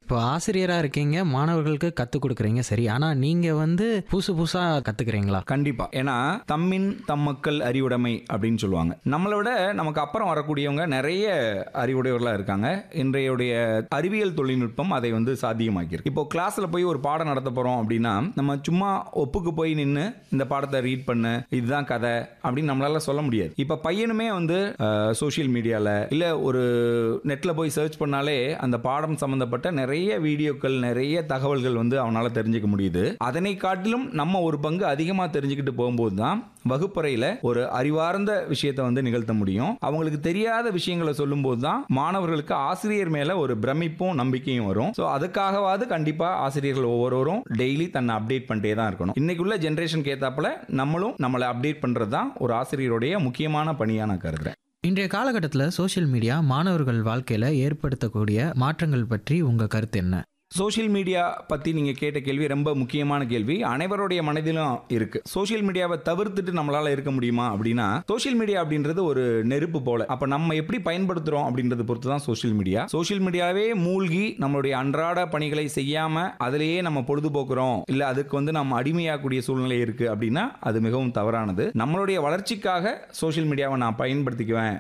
இப்போ ஆசிரியராக இருக்கீங்க மாணவர்களுக்கு கற்றுக் கொடுக்குறீங்க சரி ஆனால் நீங்கள் வந்து புதுசு புதுசாக கற்றுக்குறீங்களா கண்டிப்பா ஏன்னா தம்மின் தம்மக்கள் அறிவுடைமை அப்படின்னு சொல்லுவாங்க நம்மளை விட நமக்கு அப்புறம் வரக்கூடியவங்க நிறைய அறிவுடையவர்களா இருக்காங்க இன்றையுடைய அறிவியல் தொழில்நுட்பம் அதை வந்து சாத்தியமாக்கியிருக்கு இப்போ கிளாஸ்ல போய் ஒரு பாடம் நடத்த போறோம் அப்படின்னா நம்ம சும்மா ஒப்புக்கு போய் நின்று இந்த பாடத்தை ரீட் பண்ணு இதுதான் கதை அப்படின்னு நம்மளால சொல்ல முடியாது இப்போ பையனுமே வந்து சோஷியல் மீடியால இல்ல ஒரு நெட்ல போய் சர்ச் பண்ணாலே அந்த பாடம் சம்பந்தப்பட்ட நிறைய வீடியோக்கள் நிறைய தகவல்கள் வந்து அவனால தெரிஞ்சுக்க முடியுது அதனை காட்டிலும் நம்ம ஒரு பங்கு அதிகமா தெரிஞ்சுக்கிட்டு போகும்போது தான் வகுப்பறையில ஒரு அறிவார்ந்த விஷயத்தை வந்து நிகழ்த்த முடியும் அவங்களுக்கு தெரியாத விஷயங்களை சொல்லும்போது தான் மாணவர்களுக்கு ஆசிரியர் மேல ஒரு பிரமிப்பும் நம்பிக்கையும் வரும் ஸோ அதுக்காகவாது கண்டிப்பா ஆசிரியர்கள் ஒவ்வொருவரும் டெய்லி தன்னை அப்டேட் பண்ணிட்டே தான் இருக்கணும் இன்னைக்குள்ள ஜென்ரேஷனுக்கு ஏத்தாப்புல நம்மளும் நம்மளை அப்டேட் பண்றது தான் ஒரு ஆசிரியருடைய முக்கியமான பணியா நான் கருதுறேன் இன்றைய காலகட்டத்தில் சோஷியல் மீடியா மாணவர்கள் வாழ்க்கையில் ஏற்படுத்தக்கூடிய மாற்றங்கள் பற்றி உங்கள் கருத்து என்ன சோஷியல் மீடியா பத்தி நீங்க கேட்ட கேள்வி ரொம்ப முக்கியமான கேள்வி அனைவருடைய மனதிலும் இருக்கு சோஷியல் மீடியாவை தவிர்த்துட்டு நம்மளால இருக்க முடியுமா அப்படின்னா சோஷியல் மீடியா அப்படின்றது ஒரு நெருப்பு போல அப்ப நம்ம எப்படி பயன்படுத்துறோம் அப்படின்றது பொறுத்து தான் சோஷியல் மீடியா சோஷியல் மீடியாவே மூழ்கி நம்மளுடைய அன்றாட பணிகளை செய்யாம அதிலேயே நம்ம பொழுதுபோக்குறோம் இல்ல அதுக்கு வந்து நம்ம அடிமையாகக்கூடிய சூழ்நிலை இருக்கு அப்படின்னா அது மிகவும் தவறானது நம்மளுடைய வளர்ச்சிக்காக சோஷியல் மீடியாவை நான் பயன்படுத்திக்குவேன்